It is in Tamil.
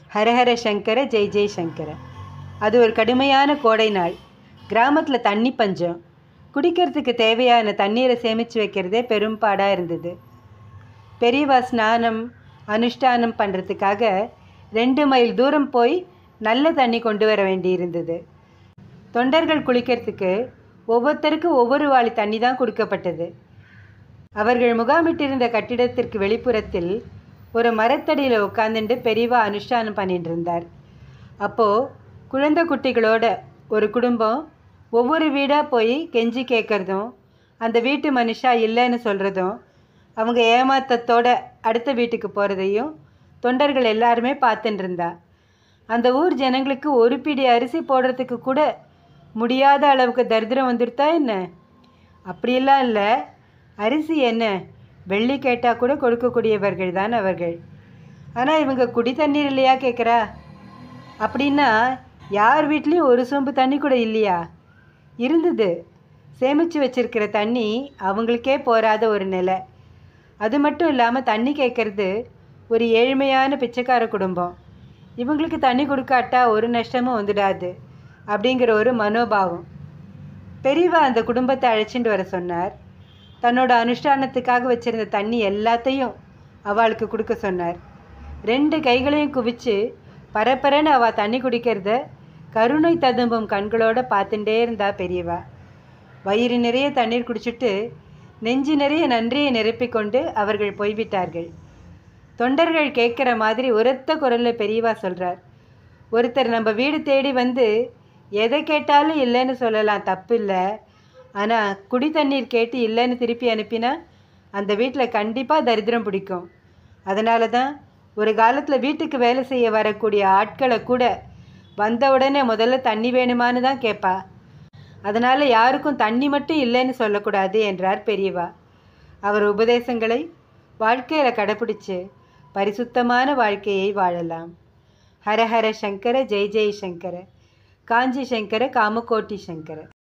ஹரஹர சங்கர ஜெய் ஜெய் சங்கர அது ஒரு கடுமையான கோடை நாள் கிராமத்தில் தண்ணி பஞ்சம் குடிக்கிறதுக்கு தேவையான தண்ணீரை சேமித்து வைக்கிறதே பெரும்பாடாக இருந்தது பெரியவா ஸ்நானம் அனுஷ்டானம் பண்ணுறதுக்காக ரெண்டு மைல் தூரம் போய் நல்ல தண்ணி கொண்டு வர வேண்டியிருந்தது தொண்டர்கள் குளிக்கிறதுக்கு ஒவ்வொருத்தருக்கும் ஒவ்வொரு வாளி தண்ணி தான் கொடுக்கப்பட்டது அவர்கள் முகாமிட்டிருந்த கட்டிடத்திற்கு வெளிப்புறத்தில் ஒரு மரத்தடியில் உட்காந்துட்டு பெரியவா அனுஷ்டானம் பண்ணிட்டு இருந்தார் அப்போது குழந்தை குட்டிகளோட ஒரு குடும்பம் ஒவ்வொரு வீடாக போய் கெஞ்சி கேட்குறதும் அந்த வீட்டு மனுஷா இல்லைன்னு சொல்கிறதும் அவங்க ஏமாத்தத்தோட அடுத்த வீட்டுக்கு போகிறதையும் தொண்டர்கள் எல்லாருமே பார்த்துட்டு இருந்தா அந்த ஊர் ஜனங்களுக்கு ஒரு பிடி அரிசி போடுறதுக்கு கூட முடியாத அளவுக்கு தரித்திரம் வந்துடுதா என்ன அப்படியெல்லாம் இல்லை அரிசி என்ன வெள்ளி கேட்டால் கூட கொடுக்கக்கூடியவர்கள் தான் அவர்கள் ஆனால் இவங்க குடி தண்ணீர் இல்லையா கேட்குறா அப்படின்னா யார் வீட்லேயும் ஒரு சொம்பு தண்ணி கூட இல்லையா இருந்தது சேமித்து வச்சிருக்கிற தண்ணி அவங்களுக்கே போராத ஒரு நிலை அது மட்டும் இல்லாமல் தண்ணி கேட்குறது ஒரு ஏழ்மையான பிச்சைக்கார குடும்பம் இவங்களுக்கு தண்ணி கொடுக்காட்டா ஒரு நஷ்டமும் வந்துடாது அப்படிங்கிற ஒரு மனோபாவம் பெரியவா அந்த குடும்பத்தை அழைச்சிட்டு வர சொன்னார் தன்னோட அனுஷ்டானத்துக்காக வச்சிருந்த தண்ணி எல்லாத்தையும் அவளுக்கு கொடுக்க சொன்னார் ரெண்டு கைகளையும் குவிச்சு பரபரன்னு அவள் தண்ணி குடிக்கிறத கருணை ததும்பும் கண்களோட பார்த்துட்டே இருந்தா பெரியவா வயிறு நிறைய தண்ணீர் குடிச்சிட்டு நெஞ்சு நிறைய நன்றியை நிரப்பிக்கொண்டு அவர்கள் போய்விட்டார்கள் தொண்டர்கள் கேட்குற மாதிரி உரத்த குரலில் பெரியவா சொல்கிறார் ஒருத்தர் நம்ம வீடு தேடி வந்து எதை கேட்டாலும் இல்லைன்னு சொல்லலாம் தப்பு இல்லை ஆனால் குடி தண்ணீர் கேட்டு இல்லைன்னு திருப்பி அனுப்பினா அந்த வீட்டில் கண்டிப்பாக தரித்திரம் பிடிக்கும் அதனால தான் ஒரு காலத்தில் வீட்டுக்கு வேலை செய்ய வரக்கூடிய ஆட்களை கூட வந்த உடனே முதல்ல தண்ணி வேணுமான்னு தான் கேட்பா அதனால் யாருக்கும் தண்ணி மட்டும் இல்லைன்னு சொல்லக்கூடாது என்றார் பெரியவா அவர் உபதேசங்களை வாழ்க்கையில் கடைப்பிடிச்சு பரிசுத்தமான வாழ்க்கையை வாழலாம் ஹரஹர சங்கர ஜெய் ஜெய் சங்கர காஞ்சி சங்கர காமகோட்டி சங்கர